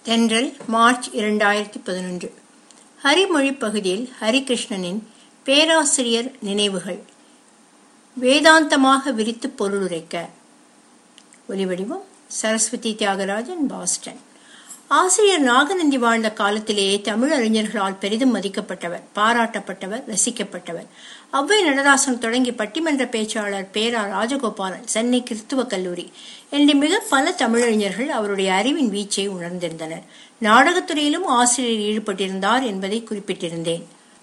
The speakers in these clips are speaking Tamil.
தென்றல் மார்ச் இரண்டாயிரத்தி பதினொன்று ஹரிமொழி பகுதியில் ஹரிகிருஷ்ணனின் பேராசிரியர் நினைவுகள் வேதாந்தமாக விரித்து பொருளுரைக்க ஒலிவடிவம் சரஸ்வதி தியாகராஜன் பாஸ்டன் ஆசிரியர் நாகநந்தி வாழ்ந்த காலத்திலேயே தமிழ் அறிஞர்களால் பெரிதும் மதிக்கப்பட்டவர் பாராட்டப்பட்டவர் ரசிக்கப்பட்டவர் அவ்வை நடராசன் தொடங்கி பட்டிமன்ற பேச்சாளர் பேரா ராஜகோபாலன் சென்னை கிறிஸ்துவ கல்லூரி என்று மிக பல தமிழறிஞர்கள் அவருடைய அறிவின் வீச்சை உணர்ந்திருந்தனர் நாடகத்துறையிலும் ஆசிரியர் ஈடுபட்டிருந்தார் என்பதை குறிப்பிட்டிருந்தேன்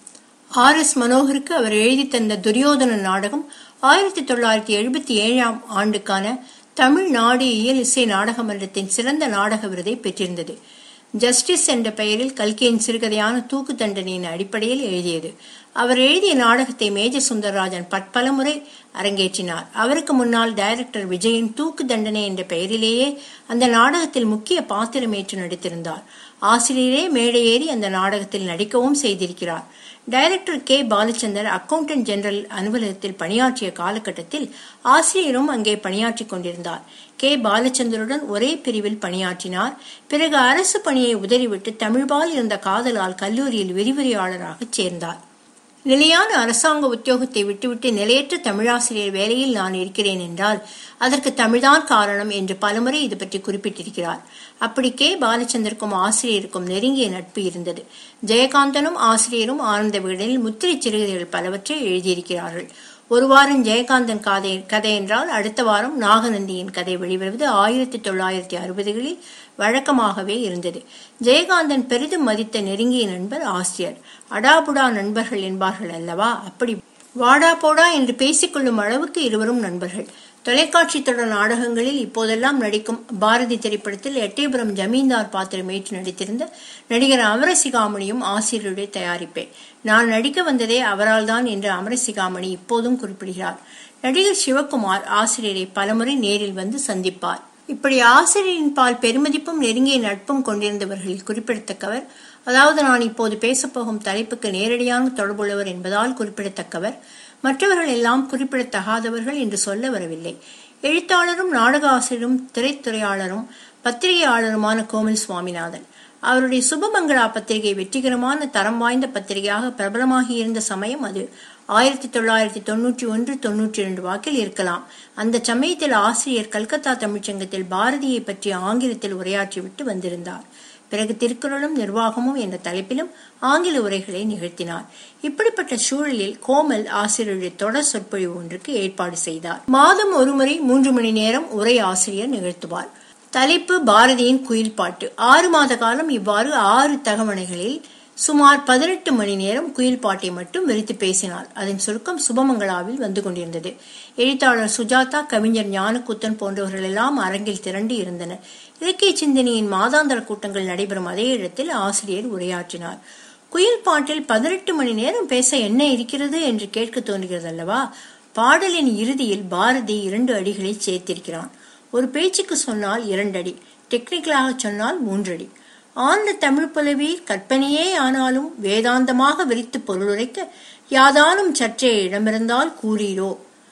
ஆர் எஸ் மனோகருக்கு அவர் எழுதி தந்த துரியோதன நாடகம் ஆயிரத்தி தொள்ளாயிரத்தி எழுபத்தி ஏழாம் ஆண்டுக்கான தமிழ் நாடு இயல் இசை நாடக மன்றத்தின் சிறந்த நாடக விருதை பெற்றிருந்தது ஜஸ்டிஸ் என்ற பெயரில் கல்கியின் சிறுகதையான தூக்கு தண்டனையின் அடிப்படையில் எழுதியது அவர் எழுதிய நாடகத்தை மேஜர் சுந்தரராஜன் பற்பல முறை அரங்கேற்றினார் அவருக்கு முன்னால் டைரக்டர் விஜயின் தூக்கு தண்டனை என்ற பெயரிலேயே அந்த நாடகத்தில் முக்கிய பாத்திரமேற்று நடித்திருந்தார் ஆசிரியரே மேடையேறி அந்த நாடகத்தில் நடிக்கவும் செய்திருக்கிறார் director K Balachander accountant general அலுவலகத்தில் பணியாற்றிய காலகட்டத்தில் ஆசிரியரும் அங்கே பணியாற்றிக் கொண்டிருந்தார் கே பாலச்சந்தருடன் ஒரே பிரிவில் பணியாற்றினார் பிறகு அரசு பணியை உதறிவிட்டு தமிழ்பால் இருந்த காதலால் கல்லூரியில் விரிவுரையாளராக சேர்ந்தார் நிலையான அரசாங்க உத்தியோகத்தை விட்டுவிட்டு நிலையற்ற தமிழாசிரியர் வேலையில் நான் இருக்கிறேன் என்றால் அதற்கு தமிழ்தான் காரணம் என்று பலமுறை இது பற்றி குறிப்பிட்டிருக்கிறார் அப்படி கே பாலச்சந்தருக்கும் ஆசிரியருக்கும் நெருங்கிய நட்பு இருந்தது ஜெயகாந்தனும் ஆசிரியரும் ஆனந்த விகடனில் முத்திரை சிறுகதைகள் பலவற்றை எழுதியிருக்கிறார்கள் ஒரு வாரம் ஜெயகாந்தன் கதை கதை என்றால் அடுத்த வாரம் நாகநந்தியின் கதை வெளிவருவது ஆயிரத்தி தொள்ளாயிரத்தி அறுபதுகளில் வழக்கமாகவே இருந்தது ஜெயகாந்தன் பெரிதும் மதித்த நெருங்கிய நண்பர் ஆசிரியர் அடாபுடா நண்பர்கள் என்பார்கள் அல்லவா அப்படி வாடா போடா என்று பேசிக்கொள்ளும் அளவுக்கு இருவரும் நண்பர்கள் தொலைக்காட்சி தொடர் நாடகங்களில் இப்போதெல்லாம் நடிக்கும் பாரதி திரைப்படத்தில் எட்டயபுரம் ஜமீன்தார் பாத்திரம் ஏற்று நடித்திருந்த நடிகர் அமரசிகாமணியும் ஆசிரியருடைய தயாரிப்பே நான் நடிக்க வந்ததே அவரால் தான் என்று அமரசிகாமணி இப்போதும் குறிப்பிடுகிறார் நடிகர் சிவகுமார் ஆசிரியரை பலமுறை நேரில் வந்து சந்திப்பார் இப்படி ஆசிரியரின் பால் பெருமதிப்பும் நெருங்கிய நட்பும் கொண்டிருந்தவர்களில் குறிப்பிடத்தக்கவர் அதாவது நான் இப்போது பேசப்போகும் தலைப்புக்கு நேரடியான தொடர்புள்ளவர் என்பதால் குறிப்பிடத்தக்கவர் மற்றவர்கள் எல்லாம் குறிப்பிடத்தகாதவர்கள் என்று சொல்ல வரவில்லை எழுத்தாளரும் நாடக ஆசிரியரும் திரைத்துறையாளரும் பத்திரிகையாளருமான கோமல் சுவாமிநாதன் அவருடைய சுபமங்களா பத்திரிகை வெற்றிகரமான தரம் வாய்ந்த பத்திரிகையாக பிரபலமாகி இருந்த சமயம் அது ஆயிரத்தி தொள்ளாயிரத்தி தொன்னூற்றி ஒன்று தொன்னூற்றி இரண்டு வாக்கில் இருக்கலாம் அந்த சமயத்தில் ஆசிரியர் கல்கத்தா தமிழ்ச்சங்கத்தில் பாரதியை பற்றி ஆங்கிலத்தில் உரையாற்றிவிட்டு வந்திருந்தார் பிறகு திருக்குறளும் நிர்வாகமும் என்ற தலைப்பிலும் ஆங்கில உரைகளை நிகழ்த்தினார் இப்படிப்பட்ட சூழலில் கோமல் ஆசிரியருடைய தொடர் சொற்பொழிவு ஒன்றுக்கு ஏற்பாடு செய்தார் மாதம் ஒருமுறை மூன்று மணி நேரம் உரை ஆசிரியர் நிகழ்த்துவார் தலைப்பு பாரதியின் குயில் பாட்டு ஆறு மாத காலம் இவ்வாறு ஆறு தகவணைகளில் சுமார் பதினெட்டு மணி நேரம் குயில் பாட்டை மட்டும் விரித்து பேசினார் அதன் சுருக்கம் சுபமங்களாவில் வந்து கொண்டிருந்தது எழுத்தாளர் சுஜாதா கவிஞர் ஞானக்கூத்தன் போன்றவர்கள் எல்லாம் அரங்கில் திரண்டு இருந்தனர் இலக்கிய சிந்தனையின் மாதாந்திர கூட்டங்கள் நடைபெறும் அதே இடத்தில் ஆசிரியர் உரையாற்றினார் குயில் பாட்டில் பதினெட்டு மணி நேரம் பேச என்ன இருக்கிறது என்று கேட்க தோன்றுகிறது அல்லவா பாடலின் இறுதியில் பாரதி இரண்டு அடிகளை சேர்த்திருக்கிறான் ஒரு பேச்சுக்கு சொன்னால் இரண்டடி டெக்னிக்கலாக சொன்னால் மூன்றடி ஆழ்ந்த தமிழ் புலவி கற்பனையே ஆனாலும் வேதாந்தமாக விரித்து பொருளுரைக்க யாதானும் சற்றே இடமிருந்தால் கூறீரோ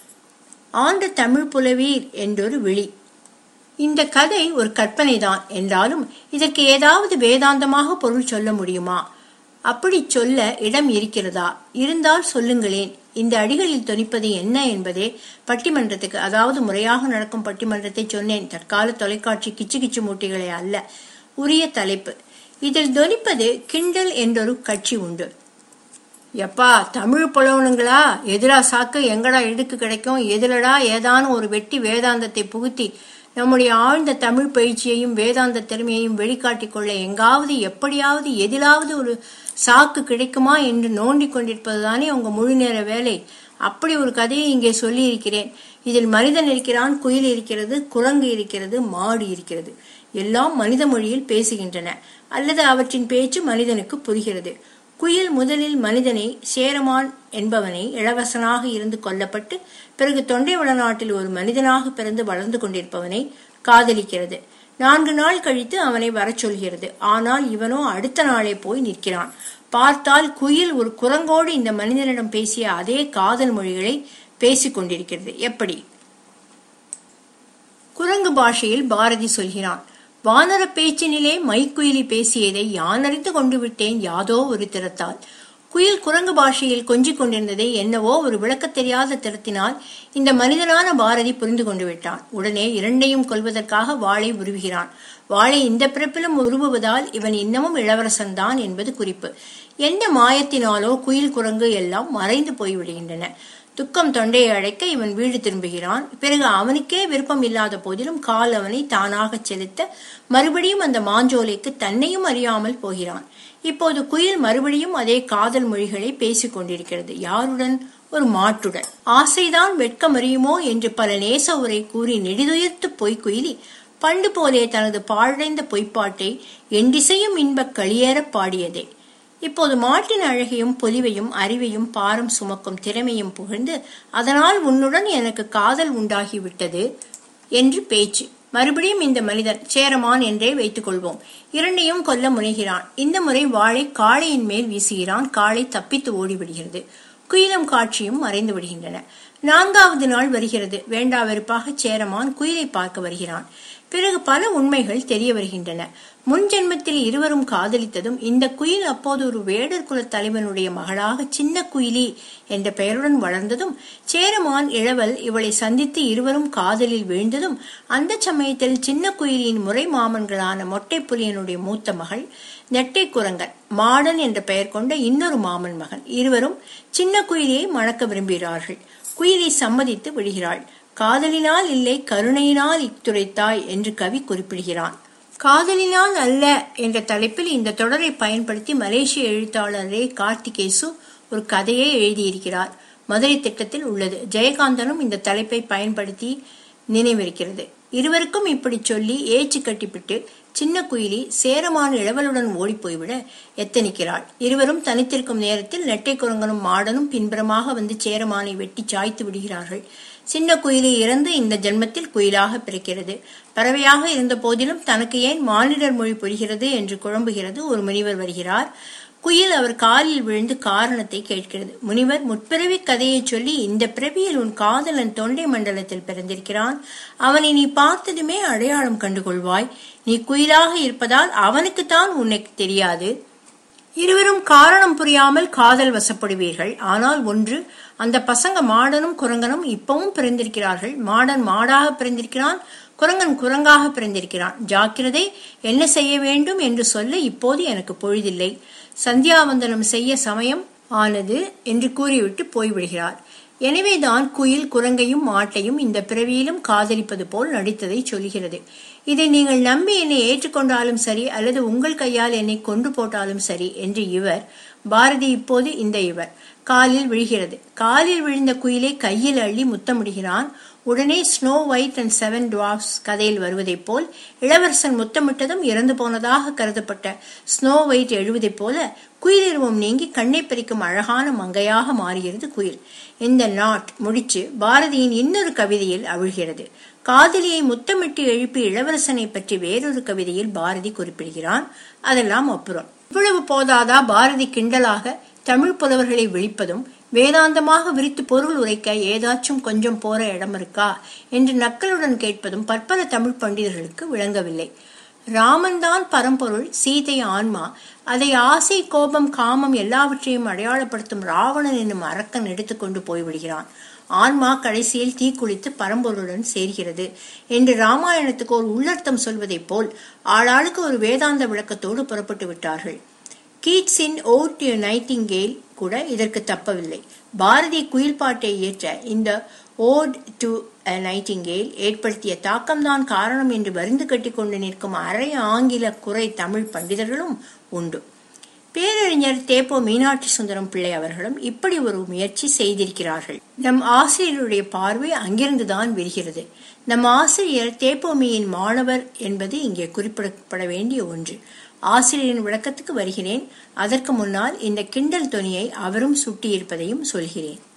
ஆண்ட தமிழ் புலவீர் என்றொரு விழி இந்த கதை ஒரு கற்பனைதான் என்றாலும் இதற்கு ஏதாவது வேதாந்தமாக பொருள் சொல்ல முடியுமா அப்படி சொல்ல இடம் இருக்கிறதா இருந்தால் சொல்லுங்களேன் இந்த அடிகளில் தொனிப்பது என்ன என்பதே பட்டிமன்றத்துக்கு அதாவது முறையாக நடக்கும் பட்டிமன்றத்தை சொன்னேன் தற்கால தொலைக்காட்சி கிச்சு கிச்சு மூட்டிகளே அல்ல உரிய தலைப்பு இதில் தொனிப்பது கிண்டல் என்றொரு கட்சி உண்டு எப்பா தமிழ் புலவனுங்களா எதிரா சாக்கு எங்கடா இடுக்கு கிடைக்கும் எதிரடா ஏதான ஒரு வெட்டி வேதாந்தத்தை புகுத்தி நம்முடைய ஆழ்ந்த தமிழ் பயிற்சியையும் வேதாந்த திறமையையும் வெளிக்காட்டிக் கொள்ள எங்காவது எப்படியாவது எதிலாவது ஒரு சாக்கு கிடைக்குமா என்று நோண்டிக் கொண்டிருப்பதுதானே உங்க முழு நேர வேலை அப்படி ஒரு கதையை இங்கே சொல்லி இருக்கிறேன் இதில் மனிதன் இருக்கிறான் குயில் இருக்கிறது குரங்கு இருக்கிறது மாடு இருக்கிறது எல்லாம் மனித மொழியில் பேசுகின்றன அல்லது அவற்றின் பேச்சு மனிதனுக்கு புரிகிறது குயில் முதலில் மனிதனை சேரமான் என்பவனை இளவரசனாக இருந்து கொல்லப்பட்டு பிறகு தொண்டை வளநாட்டில் ஒரு மனிதனாக பிறந்து வளர்ந்து கொண்டிருப்பவனை காதலிக்கிறது நான்கு நாள் கழித்து அவனை வரச் சொல்கிறது ஆனால் இவனோ அடுத்த நாளே போய் நிற்கிறான் பார்த்தால் குயில் ஒரு குரங்கோடு இந்த மனிதனிடம் பேசிய அதே காதல் மொழிகளை பேசிக் கொண்டிருக்கிறது எப்படி குரங்கு பாஷையில் பாரதி சொல்கிறான் வானர பேச்சினிலே மைக்குயிலி பேசியதை யானறிந்து கொண்டு விட்டேன் யாதோ ஒரு திறத்தால் குயில் குரங்கு பாஷையில் கொஞ்சிக் கொண்டிருந்ததை என்னவோ ஒரு விளக்கத் தெரியாத திறத்தினால் இந்த மனிதனான பாரதி புரிந்து கொண்டு விட்டான் உடனே இரண்டையும் கொல்வதற்காக வாளை உருவுகிறான் வாளை இந்த பிறப்பிலும் உருவுவதால் இவன் இன்னமும் இளவரசன் தான் என்பது குறிப்பு எந்த மாயத்தினாலோ குயில் குரங்கு எல்லாம் மறைந்து போய்விடுகின்றன துக்கம் தொண்டையை அழைக்க இவன் வீடு திரும்புகிறான் பிறகு அவனுக்கே விருப்பம் இல்லாத போதிலும் கால் அவனை தானாக செலுத்த மறுபடியும் அந்த மாஞ்சோலைக்கு தன்னையும் அறியாமல் போகிறான் இப்போது குயில் மறுபடியும் அதே காதல் மொழிகளை பேசிக் கொண்டிருக்கிறது யாருடன் ஒரு மாட்டுடன் ஆசைதான் வெட்கமறியுமோ என்று பல நேச உரை கூறி நெடிதுயர்த்து பொய்க்குயிலி பண்டு போலே தனது பாழடைந்த பொய்ப்பாட்டை எண்டிசையும் இன்பக் களியேறப் பாடியதே இப்போது மாட்டின் அழகையும் பொலிவையும் அறிவையும் பாரம் சுமக்கும் திறமையும் புகழ்ந்து அதனால் உன்னுடன் எனக்கு காதல் உண்டாகிவிட்டது என்று பேச்சு மறுபடியும் இந்த மனிதன் சேரமான் என்றே வைத்துக் கொள்வோம் இரண்டையும் கொல்ல முனைகிறான் இந்த முறை வாளை காளையின் மேல் வீசுகிறான் காளை தப்பித்து ஓடிவிடுகிறது குயிலும் காட்சியும் மறைந்து விடுகின்றன நான்காவது நாள் வருகிறது வேண்டா வெறுப்பாக சேரமான் குயிலை பார்க்க வருகிறான் பிறகு பல உண்மைகள் தெரிய வருகின்றன முன் ஜென்மத்தில் இருவரும் காதலித்ததும் இந்த குயில் அப்போது ஒரு வேடர் குல தலைவனுடைய மகளாக சின்ன குயிலி என்ற பெயருடன் வளர்ந்ததும் சேரமான் இளவல் இவளை சந்தித்து இருவரும் காதலில் வீழ்ந்ததும் அந்த சமயத்தில் சின்ன குயிலியின் முறை மாமன்களான மொட்டை புலியனுடைய மூத்த மகள் நெட்டை குரங்கன் மாடன் என்ற பெயர் கொண்ட இன்னொரு மாமன் மகன் இருவரும் சின்ன குயிலியை மணக்க விரும்புகிறார்கள் குயிலை சம்மதித்து விடுகிறாள் காதலினால் இல்லை கருணையினால் இத்துரைத்தாய் என்று கவி குறிப்பிடுகிறான் காதலினால் அல்ல என்ற தலைப்பில் இந்த தொடரை பயன்படுத்தி மலேசிய எழுத்தாளர் ரே கார்த்திகேசு ஒரு கதையை எழுதியிருக்கிறார் மதுரை திட்டத்தில் உள்ளது ஜெயகாந்தனும் இந்த தலைப்பை பயன்படுத்தி நினைவிருக்கிறது இருவருக்கும் இப்படி சொல்லி ஏச்சு கட்டிப்பிட்டு சின்ன குயிலி சேரமான இளவலுடன் ஓடிப்போய்விட எத்தனிக்கிறாள் இருவரும் தனித்திருக்கும் நேரத்தில் நெட்டை குரங்கனும் மாடனும் பின்புறமாக வந்து சேரமானை வெட்டி சாய்த்து விடுகிறார்கள் சின்ன குயிலி இறந்து இந்த ஜென்மத்தில் குயிலாக பிறக்கிறது பறவையாக இருந்த போதிலும் தனக்கு ஏன் மானிடர் மொழி புரிகிறது என்று குழம்புகிறது ஒரு முனிவர் வருகிறார் குயில் அவர் காலில் விழுந்து காரணத்தை கேட்கிறது முனிவர் முற்பிறவி கதையை சொல்லி இந்த பிறவியில் உன் காதலன் தொண்டை மண்டலத்தில் பிறந்திருக்கிறான் அவனை நீ பார்த்ததுமே அடையாளம் கண்டுகொள்வாய் நீ குயிலாக இருப்பதால் அவனுக்குத்தான் உன்னை தெரியாது இருவரும் காரணம் புரியாமல் காதல் வசப்படுவீர்கள் ஆனால் ஒன்று அந்த பசங்க மாடனும் குரங்கனும் இப்பவும் பிறந்திருக்கிறார்கள் மாடன் மாடாக பிறந்திருக்கிறான் குரங்கன் குரங்காக பிறந்திருக்கிறான் ஜாக்கிரதை என்ன செய்ய வேண்டும் என்று சொல்ல இப்போது எனக்கு பொழுதில்லை சந்தியாவந்தனம் செய்ய சமயம் ஆனது என்று கூறிவிட்டு போய்விடுகிறார் எனவேதான் குயில் குரங்கையும் மாட்டையும் இந்த பிறவியிலும் காதலிப்பது போல் நடித்ததை சொல்கிறது இதை நீங்கள் நம்பி என்னை ஏற்றுக்கொண்டாலும் சரி அல்லது உங்கள் கையால் என்னை கொண்டு போட்டாலும் சரி என்று இவர் பாரதி இப்போது இந்த இவர் காலில் விழுகிறது காலில் விழுந்த குயிலை கையில் அள்ளி முத்தமிடுகிறான் உடனே Snow White and seven dwarfs கதையில் வருவதைப் போல் இளவரசன் முத்தமிட்டதும் இறந்து போனதாக கருதப்பட்ட ஸ்னோ ஒயிட் எழுவதைப் போல குயிலிருவம் நீங்கி கண்ணை பறிக்கும் அழகான மங்கையாக மாறுகிறது குயில் இந்த நாட் முடிச்சு பாரதியின் இன்னொரு கவிதையில் அவிழ்கிறது காதலியை முத்தமிட்டு எழுப்பி இளவரசனை பற்றி வேறொரு கவிதையில் பாரதி குறிப்பிடுகிறான் அதெல்லாம் அப்புறம் இவ்வளவு போதாதா பாரதி கிண்டலாக தமிழ் புலவர்களை விழிப்பதும் வேதாந்தமாக விரித்து பொருள் உரைக்க ஏதாச்சும் கொஞ்சம் போற இடம் இருக்கா என்று நக்களுடன் கேட்பதும் பற்பல தமிழ் பண்டிதர்களுக்கு விளங்கவில்லை ராமன்தான் பரம்பொருள் சீதை ஆன்மா அதை ஆசை கோபம் காமம் எல்லாவற்றையும் அடையாளப்படுத்தும் ராவணன் என்னும் அரக்கன் எடுத்துக்கொண்டு போய்விடுகிறான் ஆன்மா கடைசியில் தீக்குளித்து பரம்பொருளுடன் சேர்கிறது என்று ராமாயணத்துக்கு ஒரு உள்ளர்த்தம் சொல்வதைப் போல் ஆளாளுக்கு ஒரு வேதாந்த விளக்கத்தோடு புறப்பட்டு விட்டார்கள் கீட்ஸின் ஓட் டு நைட்டிங்கேல் கூட இதற்கு தப்பவில்லை பாரதி குயில் பாட்டை இயற்ற இந்த ஓட் டு நைட்டிங்கேல் ஏற்படுத்திய தாக்கம்தான் காரணம் என்று வருந்து கட்டிக்கொண்டு நிற்கும் அரை ஆங்கில குறை தமிழ் பண்டிதர்களும் உண்டு பேரறிஞர் தேப்போ மீனாட்சி சுந்தரம் பிள்ளை அவர்களும் இப்படி ஒரு முயற்சி செய்திருக்கிறார்கள் நம் ஆசிரியருடைய பார்வை அங்கிருந்துதான் விரிகிறது நம் ஆசிரியர் தேப்போமியின் மாணவர் என்பது இங்கே குறிப்பிடப்பட வேண்டிய ஒன்று ஆசிரியரின் விளக்கத்துக்கு வருகிறேன் அதற்கு முன்னால் இந்த கிண்டல் தொனியை அவரும் சுட்டியிருப்பதையும் சொல்கிறேன்